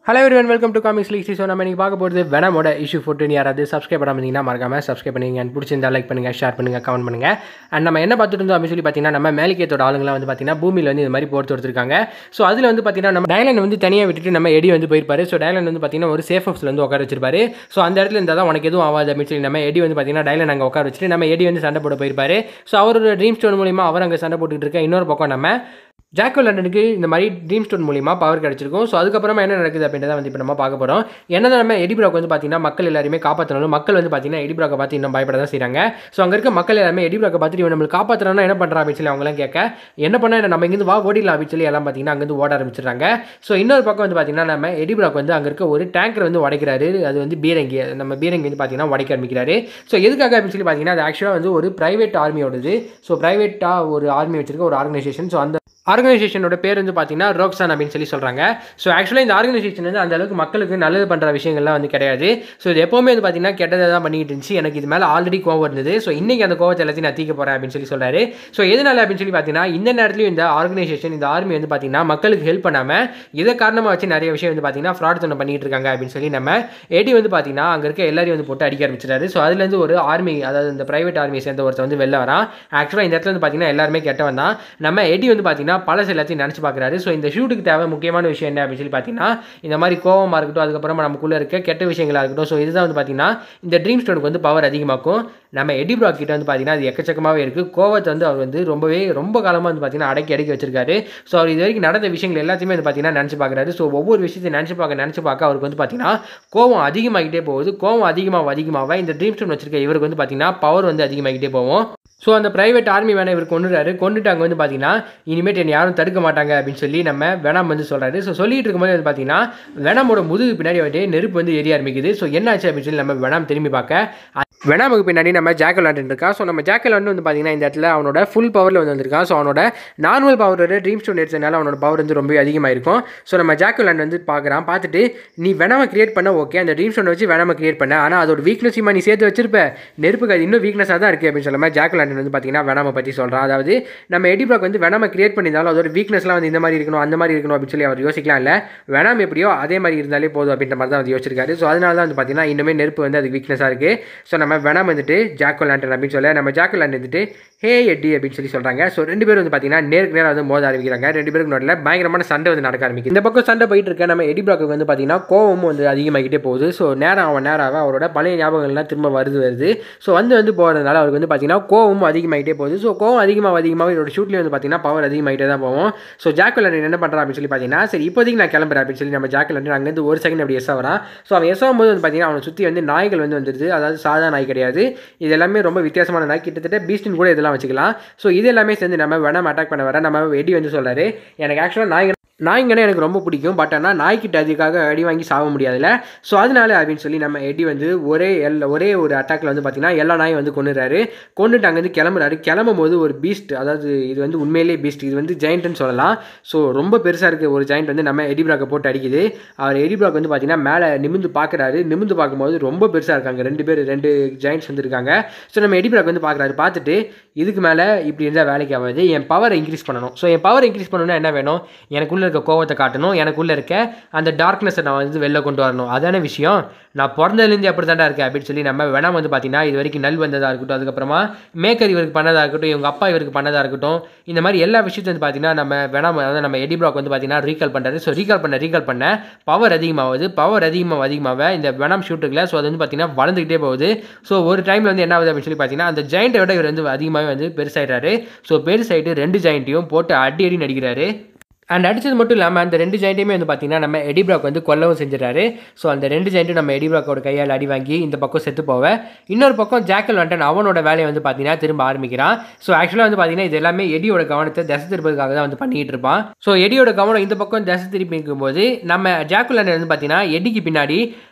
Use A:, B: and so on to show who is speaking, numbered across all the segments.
A: hello every welcome to comics league so நம்ம இன்னைக்கு பார்க்க போகிறது வெனமோட இஷ்யூ ஃபோர்ட்டின் யாராவது சப்ஸ்கிரைப் பண்ணாமல் இருந்தீங்கன்னா மறக்காம சப்ஸ்கிரைப் பண்ணுங்க and பிடிச்சிருந்தா லைக் பண்ணுங்க ஷேர் பண்ணுங்க கமெண்ட் பண்ணுங்க அண்ட் நம்ம என்ன பார்த்துட்டு இருந்தோம் அப்படின்னு சொல்லி பார்த்தீங்கன்னா நம்ம மேலிக்கேத்தோட ஆளுங்களாம் வந்து பார்த்தீங்கன்னா பூமியில் வந்து இந்த மாதிரி போர்த்து கொடுத்துருக்காங்க ஸோ அதில் வந்து பார்த்தீங்கன்னா நம்ம டைலன் வந்து தனியாக விட்டுட்டு நம்ம எடி வந்து போயிருப்பாரு ஸோ டைலன் வந்து பார்த்தீங்கன்னா ஒரு சேஃப் ஹவுஸில் வந்து உட்கார வச்சிருப்பாரு ஸோ அந்த இடத்துல இருந்தால் தான் உனக்கு எதுவும் ஆகாது அப்படின்னு சொல்லி நம்ம எடி வந்து பார்த்தீங்கன்னா டைலன் அங்கே உட்கார வச்சுட்டு நம்ம எடி வந்து சண்டை போட போயிருப்பாரு ஸோ அவரோட ட்ரீம் ஸ்டோன் மூலிமா அவர் அங்கே சண்டை போட்டுக்கிட்டு இருக்க இன்னொரு பக்கம் நம்ம ஜாக்கோ லண்டனுக்கு இந்த மாதிரி ட்ரீம் ஸ்டோன் மூலிமா பவர் கிடச்சிருக்கும் ஸோ அதுக்கப்புறமா என்ன நடக்குது அப்படின்றத வந்து இப்போ நம்ம பார்க்க போகிறோம் என்னதான் நம்ம எடிபிராக் வந்து பார்த்தீங்கன்னா மக்கள் எல்லாருமே காப்பாற்றணும் மக்கள் வந்து பார்த்தீங்கன்னா எடிபிராக்கை பார்த்து இன்னும் பயப்பட தான் செய்கிறாங்க ஸோ அங்கே இருக்க மக்கள் எல்லாமே எடிபிராக்கை பார்த்துட்டு இவன் நம்மளுக்கு காப்பாற்றுறானா என்ன பண்ணுறா அப்படின்னு சொல்லி அவங்களாம் கேட்க என்ன பண்ணால் நம்ம இங்கேருந்து வா ஓடிடலாம் அப்படின்னு சொல்லி எல்லாம் பார்த்தீங்கன்னா அங்கேருந்து ஓட ஆரம்பிச்சிடுறாங்க ஸோ இன்னொரு பக்கம் வந்து பார்த்தீங்கன்னா நம்ம எடிபிராக் வந்து அங்கே இருக்க ஒரு டேங்கர் வந்து உடைக்கிறாரு அது வந்து பீரங்கி நம்ம பீரங்கி வந்து பார்த்தீங்கன்னா உடைக்க ஆரம்பிக்கிறாரு ஸோ எதுக்காக அப்படின்னு சொல்லி பார்த்தீங்கன்னா அது ஆக்சுவலாக வந்து ஒரு ப்ரைவேட் ஆர்மியோடது ஸோ ப்ரைவேட்டாக ஒரு ஆர்மி வச்சிருக்க ஒரு ஆர்கனைசேஷன் ஸோ அந்த ஆர்கனைசேஷனோட பேர் வந்து பார்த்தீங்கன்னா ரோக்ஸான் அப்படின்னு சொல்லி சொல்கிறாங்க ஸோ ஆக்சுவலாக இந்த ஆர்கனைசேஷன் வந்து அந்த அளவுக்கு மக்களுக்கு நல்லது பண்ணுற விஷயங்கள்லாம் வந்து கிடையாது ஸோ இது எப்போவுமே வந்து பார்த்தீங்கன்னா கெட்டதை தான் பண்ணிக்கிட்டு இருந்துச்சு எனக்கு இது மேலே ஆல்ரெடி கோவம் இருந்தது ஸோ இன்றைக்கி அந்த கோவத்தை எல்லாத்தையும் நான் தீக்க போகிறேன் அப்படின்னு சொல்லி சொல்கிறாரு ஸோ எதனால அப்படின்னு சொல்லி பார்த்தீங்கன்னா இந்த நேரத்துலையும் இந்த ஆர்கனைசேஷன் இந்த ஆர்மி வந்து பார்த்தீங்கன்னா மக்களுக்கு ஹெல்ப் பண்ணாமல் இதை காரணமாக வச்சு நிறைய விஷயம் வந்து பார்த்தீங்கன்னா ஃப்ராட் ஒன்று பண்ணிட்டு இருக்காங்க அப்படின்னு சொல்லி நம்ம எடி வந்து பார்த்தீங்கன்னா அங்கே இருக்க எல்லாரையும் வந்து போட்டு அடிக்க ஆரம்பிச்சிட்டாரு ஸோ அதுலேருந்து ஒரு ஆர்மி அதாவது இந்த பிரைவேட் ஆர்மி சேர்ந்த ஒருத்தர் வந்து வெளில வரான் ஆக்சுவலாக இந்த இடத்துல வந்து பார்த்தீங்கன்னா எல்லாருமே கெட்டவன் தான் நம்ம எடி வந்து பார்த்தீங்கன்னா பழசு எல்லாத்தையும் நினச்சி பார்க்குறாரு ஸோ இந்த ஷூட்டுக்கு தேவை முக்கியமான விஷயம் என்ன அப்படின்னு சொல்லி பார்த்தீங்கன்னா இந்த மாதிரி கோவமாக இருக்கட்டும் அதுக்கப்புறமா நமக்குள்ளே இருக்க கெட்ட விஷயங்களாக இருக்கட்டும் ஸோ இதுதான் வந்து பார்த்தீங்கன்னா இந்த ட்ரீம் ஸ்டோனுக்கு வந்து பவர் அதிகமாக்கும் நம்ம எடி ப்ராக் கிட்ட வந்து பார்த்தீங்கன்னா அது எக்கச்சக்கமாகவே இருக்குது கோவத்தை வந்து அவர் வந்து ரொம்பவே ரொம்ப காலமாக வந்து பார்த்தீங்கன்னா அடக்கி அடக்கி வச்சிருக்காரு ஸோ அவர் இது வரைக்கும் நடந்த விஷயங்கள் எல்லாத்தையுமே வந்து பார்த்தீங்கன்னா நினச்சி பார்க்குறாரு ஸோ ஒவ்வொரு விஷயத்தையும் நினச்சி பார்க்க நினச்சி பார்க்க அவருக்கு வந்து பார்த்தீங்கன்னா கோவம் அதிகமாகிட்டே போகுது கோவம் அதிகமாக அதிகமாக இந்த ட்ரீம் ஸ்டோன் வச்சிருக்க இவருக்கு வந்து பார்த்தீங்கன்னா பவர் வந்து அதிகமாகிட்டே போகும் ஸோ அந்த ப்ரைவேட் ஆர்மி வேணா இவர் கொண்டுறாரு கொண்டுட்டு அங்கே வந்து பார்த்தீங்கன்னா இனிமேட் என்னை யாரும் தடுக்க மாட்டாங்க அப்படின்னு சொல்லி நம்ம வேணாம் வந்து சொல்கிறாரு ஸோ சொல்லிட்டு இருக்கும்போது வந்து பார்த்தீங்கன்னா வேணாமோட முதுகு பின்னாடி வந்து நெருப்பு வந்து எரிய ஆரம்பிக்குது ஸோ என்னாச்சு அப்படின்னு சொல்லி நம்ம வேணாம் திரும்பி பார்க்க வெனாமுக்கு பின்னாடி நம்ம ஜாக்கல் லாண்டன் இருக்கா ஸோ நம்ம ஜாக்கல் லாண்டன் வந்து பார்த்தீங்கன்னா இந்த இடத்துல அவனோட ஃபுல் பவரில் வந்து வந்திருக்கான் ஸோ அவனோட நார்மல் பவரோட ட்ரீம் ஸ்டோன் எடுத்ததுனால அவனோட பவர் வந்து ரொம்ப அதிகமாக இருக்கும் ஸோ நம்ம ஜாக்கல் லாண்ட் வந்து பார்க்குறான் பார்த்துட்டு நீ வெனாமை கிரியேட் பண்ண ஓகே அந்த ட்ரீம் ஸ்டோன் வச்சு வெனாமை கிரியேட் பண்ண ஆனால் அதோட வீக்னஸையுமா நீ சேர்த்து வச்சிருப்ப நெருப்புக்கு அது இன்னும் வீக்னஸாக தான் இருக்குது அப்படின்னு சொல்லாமல் ஜாக்கல் லாண்டன் வந்து பார்த்தீங்கன்னா வெனாமை பற்றி சொல்கிறான் அதாவது நம்ம எடி பிளாக் வந்து வெனாமை கிரியேட் பண்ணியிருந்தாலும் அதோட வீக்னஸ்லாம் வந்து இந்த மாதிரி இருக்கணும் அந்த மாதிரி இருக்கணும் அப்படின்னு சொல்லி அவர் யோசிக்கலாம் இல்லை வெனாம் எப்படியோ அதே மாதிரி இருந்தாலே போதும் அப்படின்ற மாதிரி தான் வந்து யோசிச்சிருக்காரு ஸோ அதனால தான் வந்து பார்த்தீங்கன்னா இன்னுமே நெருப்பு வந்து அதுக்கு வீக்னஸாக இருக்குது ஸோ நம்ம வெனாம் வந்துட்டு ஜாக்கோ லேண்டன் அப்படின்னு சொல்ல நம்ம ஜாக்கோ லேண்ட் வந்துட்டு ஹே எட்டி அப்படின்னு சொல்லி சொல்கிறாங்க ஸோ ரெண்டு பேரும் வந்து பார்த்தீங்கன்னா நேருக்கு நேரம் வந்து மோத ஆரம்பிக்கிறாங்க ரெண்டு பேருக்கு நடுவில் பயங்கரமான சண்டை வந்து நடக்க ஆரம்பிக்குது இந்த பக்கம் சண்டை போயிட்டு இருக்க நம்ம எடி பிளாக்கு வந்து பார்த்தீங்கன்னா கோவமும் வந்து அதிகமாகிட்டே போகுது ஸோ நேரம் அவன் நேராக அவரோட பழைய ஞாபகங்கள்லாம் திரும்ப வருது வருது ஸோ வந்து வந்து போகிறதுனால அவருக்கு வந்து பார்த்தீங்கன்னா கோவமும் அதிகமாகிட்டே போகுது ஸோ கோவம் அதிகமாக அதிகமாக இதோட ஷூட்லேயே வந்து பார்த்தீங்கன்னா பவர் அதிகமாகிட்டே தான் போவோம் ஸோ ஜாக்கோ லேண்டன் என்ன பண்ணுறான் அப்படின்னு சொல்லி பார்த்தீங்கன்னா சரி இப்போதைக்கு நான் கிளம்புறேன் அப்படின்னு சொல்லி நம்ம ஜாக்கோ லேண்டன் அங்கேருந்து ஒரு செகண்ட் அப்படி எஸ் ஆகிறான் ஸோ அவன் எஸ் ஆகும்போது வந்து பார்த்தீங்கன்னா அவனை சுற்றி வந்து நாய்கள் வந்து வந்துருது அதாவது சாதா நாய் கிடையாது இது எல்லாமே ரொம்ப வித்தியாசமான நாய் கிட்டத்தட்ட பீஸ்டின் கூட இதெல்லாம் வச்சுக்கலாம் ஸோ இது எல்லாமே சேர்ந்து நம்ம வேணாம் அட்டாக் பண்ண வர நம்ம எடி வந்து சொல்கிறாரு எனக்கு ஆக்சுவலாக நாய்கள் நாய்ங்கன்னா எனக்கு ரொம்ப பிடிக்கும் பட் ஆனால் நாய்க்கிட்ட அதுக்காக அடி வாங்கி சாக முடியாதுல்ல ஸோ அதனால அப்படின்னு சொல்லி நம்ம எடி வந்து ஒரே எல் ஒரே ஒரு அட்டாக்ல வந்து பார்த்தீங்கன்னா எல்லா நாயும் வந்து கொண்டுறாரு கொண்டுட்டு அங்கேருந்து கிளம்புறாரு கிளம்பும் போது ஒரு பீஸ்ட் அதாவது இது வந்து உண்மையிலேயே பீஸ்ட் இது வந்து ஜெயிண்ட்னு சொல்லலாம் ஸோ ரொம்ப பெருசாக இருக்குது ஒரு ஜெயிண்ட் வந்து நம்ம எடி பிராக்கை போட்டு அடிக்குது அவர் எடி பிராக் வந்து பார்த்தீங்கன்னா மேலே நிமிந்து பார்க்குறாரு நிமிந்து பார்க்கும்போது ரொம்ப பெருசாக இருக்காங்க ரெண்டு பேர் ரெண்டு ஜெயிண்ட்ஸ் வந்து இருக்காங்க ஸோ நம்ம எடி பிராக் வந்து பார்க்குறாரு பார்த்துட்டு இதுக்கு மேலே இப்படி இருந்தால் வேலைக்கு ஆகாது என் பவரை இன்க்ரீஸ் பண்ணணும் ஸோ என் பவர் இன்க்ரீஸ் பண்ணணும்னா என்ன வேணும் எனக்குள்ளே இருக்க கோவத்தை காட்டணும் எனக்குள்ளே இருக்க அந்த டார்க்னஸை நான் வந்து வெளில கொண்டு வரணும் அதான விஷயம் நான் பிறந்ததுலேருந்து அப்படி தாண்டா இருக்கேன் அப்படின்னு சொல்லி நம்ம வேணாம் வந்து பார்த்தீங்கன்னா இது வரைக்கும் நல் வந்ததாக இருக்கட்டும் அதுக்கப்புறமா மேக்கர் இவருக்கு பண்ணதாக இருக்கட்டும் இவங்க அப்பா இவருக்கு பண்ணதாக இருக்கட்டும் இந்த மாதிரி எல்லா விஷயத்தையும் வந்து பார்த்தீங்கன்னா நம்ம வேணாம் அதாவது நம்ம எடி பிளாக் வந்து பார்த்தீங்கன்னா ரீகால் பண்ணுறாரு ஸோ ரீகால் பண்ண ரீகால் பண்ண பவர் அதிகமாகுது பவர் அதிகமாக அதிகமாக இந்த வெனாம் ஷூட்டுக்குள்ள ஸோ அது வந்து பார்த்தீங்கன்னா வளர்ந்துக்கிட்டே போகுது ஸோ ஒரு டைமில் வந்து என்ன ஆகுது அப்படின்னு சொல்லி பார்த்தீங்கன்னா அந்த ஜெயிண்ட்டை விட இவர் வந்து அதிகமாகவே வந்து பெருசாயிட்டாரு ஸோ பெருசாயிட்டு ரெண்டு ஜெயிண்ட்டையும் போட்டு அடி அடி நடிக்கிறாரு அண்ட் அடிச்சது மட்டும் இல்லாமல் அந்த ரெண்டு ஜாயிண்ட்டையுமே வந்து பார்த்தீங்கன்னா நம்ம எடி பிராக் வந்து கொல்லவும் செஞ்சிடறாரு ஸோ அந்த ரெண்டு ஜாயிண்ட்டும் நம்ம எடி பிராக்கோட கையால் அடி வாங்கி இந்த பக்கம் செத்து போவ இன்னொரு பக்கம் ஜாக்கல் வந்துட்டு அவனோட வேலையை வந்து பார்த்தீங்கன்னா திரும்ப ஆரம்பிக்கிறான் ஸோ ஆக்சுவலாக வந்து பார்த்தீங்கன்னா இது எல்லாமே எடியோட கவனத்தை தசை திருப்பதுக்காக தான் வந்து பண்ணிட்டு இருப்பான் ஸோ எடியோட கவனம் இந்த பக்கம் தசை திருப்பி இருக்கும்போது நம்ம ஜாக்குல் வந்து பார்த்தீங்கன்னா எடிக்கு பின்னாடி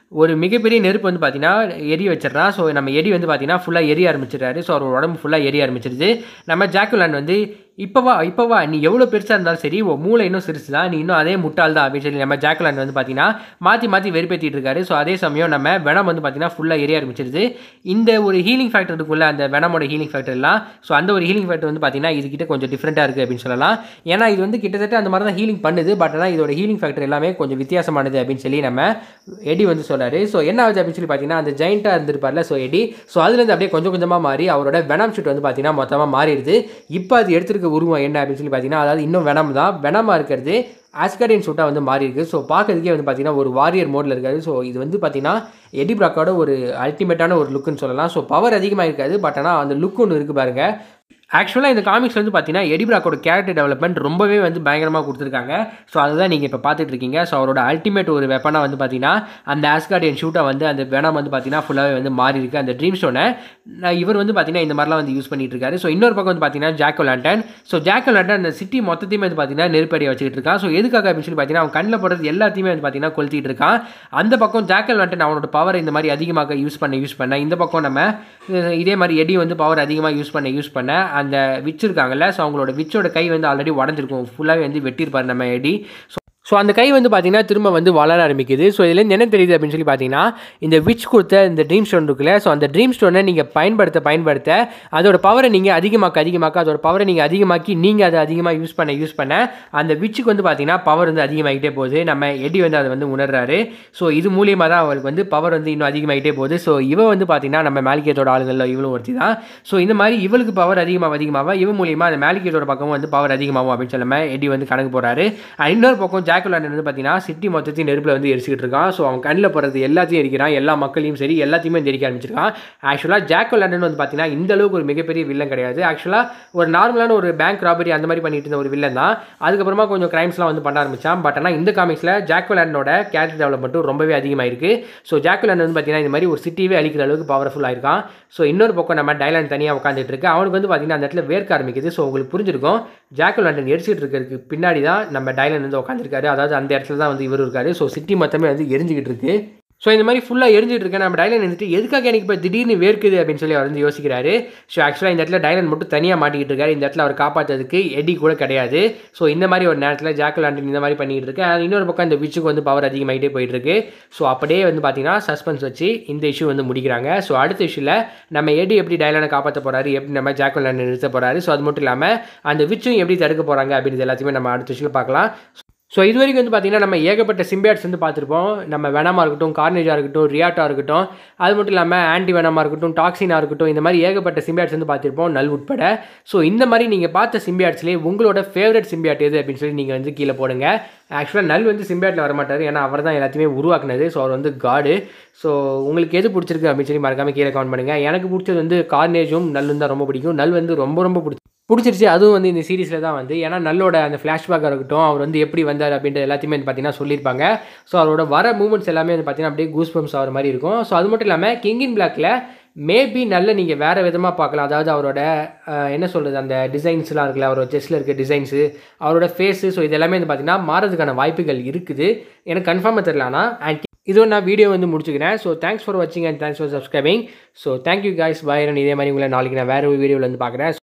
A: ஒரு மிகப்பெரிய நெருப்பு வந்து பார்த்தீங்கன்னா எரிய வச்சிடறான் ஸோ நம்ம எரி வந்து பார்த்தீங்கன்னா ஃபுல்லாக எரிய ஆரம்பிச்சிடுறாரு ஸோ அவர் உடம்பு ஃபுல்லாக எரிய ஆரம்பிச்சிருது நம்ம ஜாக்குலான் வந்து இப்போவா இப்போவா நீ எவ்வளோ பெருசாக இருந்தாலும் சரி உன் மூளை இன்னும் சிறுசு தான் நீ இன்னும் அதே முட்டாள் தான் அப்படின்னு சொல்லி நம்ம ஜாக்குலான் வந்து பார்த்தீங்கன்னா மாற்றி மாற்றி வெறுப்பேற்றிட்டு இருக்காரு ஸோ அதே சமயம் நம்ம வெனம் வந்து பார்த்தீங்கன்னா ஃபுல்லாக எரிய ஆரம்பிச்சிருது இந்த ஒரு ஹீலிங் ஃபேக்டர் இருக்குள்ள அந்த வெனமோட ஹீலிங் ஃபேக்டர்லாம் ஸோ அந்த ஒரு ஹீலிங் ஃபேக்டர் வந்து பார்த்தீங்கன்னா இதுக்கிட்ட கொஞ்சம் டிஃப்ரெண்ட்டாக இருக்குது அப்படின்னு சொல்லலாம் ஏன்னா இது வந்து கிட்டத்தட்ட அந்த மாதிரி தான் ஹீலிங் பண்ணுது பட் ஆனால் இதோட ஹீலிங் ஃபேக்டர் எல்லாமே கொஞ்சம் வித்தியாசமானது அப்படின்னு சொல்லி நம்ம எடி வந்து சொல்கிறாரு ஸோ என்ன ஆகுது அப்படின்னு சொல்லி பார்த்தீங்கன்னா அந்த ஜெயிண்ட்டாக இருந்திருப்பார்ல ஸோ எடி ஸோ அதுலேருந்து அப்படியே கொஞ்சம் கொஞ்சமாக மாறி அவரோட வெனம் ஷூட் வந்து பார்த்தீங்கன்னா மொத்தமாக மாறிடுது இப்போ அது எடுத்திருக்க உருவம் என்ன அப்படின்னு சொல்லி பார்த்தீங்கன்னா அதாவது இன்னும் வெனம் தான் வெனமாக இருக்கிறது ஆஸ்கரின் ஷூட்டாக வந்து மாறி இருக்கு ஸோ பார்க்கறதுக்கே வந்து பார்த்தீங்கன்னா ஒரு வாரியர் மோடில் இருக்காது ஸோ இது வந்து பார்த்தீங்கன்னா எடி பிராக்கோட ஒரு அல்டிமேட்டான ஒரு லுக்குன்னு சொல்லலாம் ஸோ பவர் அதிகமாக இருக்காது பட் ஆனால் அந்த லுக் ஒன்று இருக்குது பாருங்க ஆக்சுவலாக இந்த காமிக்ஸ் வந்து பார்த்தீங்கன்னா எடி பிராக்கோட கேரக்டர் டெவலப்மெண்ட் ரொம்பவே வந்து பயங்கரமாக கொடுத்துருக்காங்க ஸோ அதுதான் நீங்கள் இப்போ பார்த்துட்டு இருக்கீங்க ஸோ அவரோட அல்டிமேட் ஒரு வெப்பனாக வந்து பார்த்தீங்கன்னா அந்த ஆஸ்கார்டியன் ஷூட்டை வந்து அந்த வெனம் வந்து பார்த்தீங்கன்னா ஃபுல்லாகவே வந்து மாறி இருக்கு அந்த ட்ரீம் ஸ்டோனை இவர் வந்து பார்த்தீங்கன்னா இந்த மாதிரிலாம் வந்து யூஸ் பண்ணிட்டு இருக்காரு ஸோ இன்னொரு பக்கம் வந்து பார்த்தீங்கன்னா jack o lantern so jack o lantern அந்த சிட்டி மொத்தத்தையுமே வந்து பார்த்தீங்கன்னா நெருப்படியை வச்சுக்கிட்டு இருக்கான் ஸோ எதுக்காக அப்படின்னு சொல்லி பார்த்தீங்கன்னா அவன் கண்ணில் போடுறது எல்லாத்தையுமே வந்து பார்த்தீங்கன்னா கொளுத்திட்டு இருக்கான் அந்த பக்கம் ஜாக்கோ லேண்டன் அவனோட பவர் இந்த மாதிரி அதிகமாக யூஸ் பண்ண யூஸ் பண்ண இந்த பக்கம் நம்ம அஹ், இதே மாதிரி எடி வந்து பவர் அதிகமாக யூஸ் பண்ண யூஸ் பண்ண அந்த விச் இருக்காங்கல்ல ஸோ அவங்களோட விச்சோட கை வந்து ஆல்ரெடி உடஞ்சிருக்கும் ஃபுல்லாகவே வந்து வெட்டியிருப்பார் நம்ம எடி ஸோ ஸோ அந்த கை வந்து பார்த்தீங்கன்னா திரும்ப வந்து வளர ஆரம்பிக்குது ஸோ இதுலேருந்து என்ன தெரியுது அப்படின்னு சொல்லி பார்த்தீங்கன்னா இந்த விச் கொடுத்த இந்த ட்ரீம் ஸ்டோன் இருக்குல்ல ஸோ அந்த ட்ரீம் ஸ்டோனை நீங்கள் பயன்படுத்த பயன்படுத்த அதோட பவரை நீங்கள் அதிகமாக்க அதிகமாக்க அதோட பவரை நீங்கள் அதிகமாக்கி நீங்கள் அதை அதிகமாக யூஸ் பண்ண யூஸ் பண்ண அந்த விச்சுக்கு வந்து பார்த்தீங்கன்னா பவர் வந்து அதிகமாகிட்டே போகுது நம்ம எடி வந்து அதை வந்து உணர்றாரு ஸோ இது மூலியமாக தான் அவருக்கு வந்து பவர் வந்து இன்னும் அதிகமாகிட்டே போகுது ஸோ இவ வந்து பார்த்தீங்கன்னா நம்ம மேலிகேட்டோட ஆளுங்களில் இவளும் ஒருத்தி தான் ஸோ இந்த மாதிரி இவளுக்கு பவர் அதிகமாக அதிகமாக இவன் மூலியமாக அந்த மேலிகேட்டோட பக்கமும் வந்து பவர் அதிகமாகும் அப்படின்னு சொல்லி நம்ம எடி வந்து கணக்கு போகிறாரு இன்னொரு பக்கம் ஜாக்குலாண்டன் வந்து பார்த்தீங்கன்னா சிட்டி மொத்தத்தையும் நெருப்பில் வந்து எரிச்சிக்கிட்டு இருக்கான் ஸோ அவன் கண்ணில் போகிறது எல்லாத்தையும் எரிக்கிறான் எல்லா மக்களையும் சரி எல்லாத்தையுமே வந்து எரிக்க ஆரம்பிச்சிருக்கான் ஆக்சுவலாக ஜாக்குலாண்டன் வந்து பார்த்தீங்கன்னா இந்த அளவுக்கு ஒரு மிகப்பெரிய வில்லன் கிடையாது ஆக்சுவலாக ஒரு நார்மலான ஒரு பேங்க் ராபரி அந்த மாதிரி பண்ணிட்டு இருந்த ஒரு வில்லன் தான் அதுக்கப்புறமா கொஞ்சம் கிரைம்ஸ்லாம் வந்து பண்ண ஆரம்பிச்சான் பட் ஆனால் இந்த காமிக்ஸில் ஜாக்குலாண்டனோட கேரக்டர் டெவலப்மெண்ட்டும் ரொம்பவே அதிகமாக இருக்குது ஸோ ஜாக்குலாண்ட் வந்து பார்த்தீங்கன்னா இந்த மாதிரி ஒரு சிட்டியே அழிக்கிற அளவுக்கு பவர்ஃபுல்லாக இருக்கான் ஸோ இன்னொரு பக்கம் நம்ம டைலாண்ட் தனியாக உட்காந்துட்டு இருக்கு அவனுக்கு வந்து பார்த்தீங்கன்னா அந்த இடத்துல வேர்க்க ஆரம்பிக்குது ஸோ உங்களுக்கு புரிஞ்சிருக்கும் ஜாக்குலாண்டன் எரிச்சிட்டு இருக்கிறதுக்கு பின்னாடி தான் நம்ம டைலாண்ட் வந்து உட்காந்துருக்காரு அதாவது அந்த இடத்துல தான் வந்து இவர் இருக்காரு ஸோ சிட்டி மொத்தமே வந்து எரிஞ்சுக்கிட்டு இருக்கு ஸோ இந்த மாதிரி ஃபுல்லாக எரிஞ்சிட்டு இருக்கேன் நம்ம டைலன் இருந்துட்டு எதுக்காக எனக்கு இப்போ திடீர்னு வேர்க்குது அப்படின்னு சொல்லி அவர் வந்து யோசிக்கிறாரு ஸோ ஆக்சுவலாக இந்த இடத்துல டைலன் மட்டும் தனியாக மாட்டிக்கிட்டு இருக்காரு இந்த இடத்துல அவர் காப்பாற்றுறதுக்கு எடி கூட கிடையாது ஸோ இந்த மாதிரி ஒரு நேரத்தில் ஜாக்கல் ஆண்டன் இந்த மாதிரி பண்ணிக்கிட்டு இருக்கு And இன்னொரு பக்கம் இந்த விச்சுக்கு வந்து பவர் அதிகமாகிட்டே போயிட்டு இருக்கு ஸோ அப்படியே வந்து பார்த்தீங்கன்னா சஸ்பென்ஸ் வச்சு இந்த இஷ்யூ வந்து முடிக்கிறாங்க ஸோ அடுத்த இஷ்யூவில் நம்ம எடி எப்படி டைலானை காப்பாற்ற போறாரு எப்படி நம்ம ஜாக்கல் ஆண்டன் நிறுத்த போறாரு ஸோ அது மட்டும் இல்லாமல் அந்த விச்சும் எப்படி தடுக்க போகிறாங்க அப்படின்றது எல்லாத்தையுமே நம்ம அடுத்த இஷ்யூவில் பார்க்கலாம் ஸோ இது வரைக்கும் வந்து பார்த்தீங்கன்னா நம்ம ஏகப்பட்ட சிம்பியாட்ஸ் வந்து பார்த்துருப்போம் நம்ம வெனமாக இருக்கட்டும் கார்னேஜாக இருக்கட்டும் ரியாட்டாக இருக்கட்டும் அது மட்டும் இல்லாமல் ஆன்டி வெனமாக இருக்கட்டும் டாக்ஸினாக இருக்கட்டும் இந்த மாதிரி ஏகப்பட்ட சிம்பியாட்ஸ் வந்து பார்த்துருப்போம் நல் உட்பட ஸோ இந்த மாதிரி நீங்கள் பார்த்த சிம்பியாட்ஸ்லேயே உங்களோட ஃபேவரட் சிம்பியாட் எது அப்படின்னு சொல்லி நீங்கள் வந்து கீழே போடுங்க ஆக்சுவலாக நல் வந்து சிம்பியாட்டில் வரமாட்டார் ஏன்னா அவர் தான் எல்லாத்தையுமே உருவாக்குனது ஸோ அவர் வந்து காடு ஸோ உங்களுக்கு எது பிடிச்சிருக்கு அப்படின்னு சொல்லி மறக்காமல் கீழே கமெண்ட் பண்ணுங்கள் எனக்கு பிடிச்சது வந்து கார்னேஜும் நல்லும் தான் ரொம்ப பிடிக்கும் நல் வந்து ரொம்ப ரொம்ப பிடிச்சி பிடிச்சிருச்சு அதுவும் வந்து இந்த சீரிஸில் தான் வந்து ஏன்னா நல்லோட அந்த ஃப்ளாஷ்பேக்காக இருக்கட்டும் அவர் வந்து எப்படி வந்தார் அப்படின்றது எல்லாத்தையுமே வந்து பார்த்தீங்கன்னா சொல்லியிருப்பாங்க ஸோ அவரோட வர மூமெண்ட்ஸ் எல்லாமே வந்து பார்த்தீங்கன்னா அப்படியே கூஸ் பம்ஸ் ஆகிற மாதிரி இருக்கும் ஸோ அது மட்டும் இல்லாமல் கிங் இன் பிளாக்ல மேபி நல்ல நீங்கள் வேறு விதமாக பார்க்கலாம் அதாவது அவரோட அஹ், என்ன சொல்கிறது அந்த டிசைன்ஸ்லாம் இருக்குல்ல அவரோட செஸ்ஸில் இருக்க டிசைன்ஸு அவரோட ஃபேஸு ஸோ இது எல்லாமே வந்து பார்த்தீங்கன்னா மாறதுக்கான வாய்ப்புகள் இருக்குது எனக்கு கன்ஃபார்மாக தெரியல ஆனால் அண்ட் இதோ நான் வீடியோ வந்து முடிச்சுக்கிறேன் ஸோ தேங்க்ஸ் ஃபார் வாட்சிங் and thanks for subscribing so thank you guys bye இதே மாதிரி உங்களை நாளைக்கு நான் வேறு ஒரு வீடியோவில் வந்து பார்க்குறேன்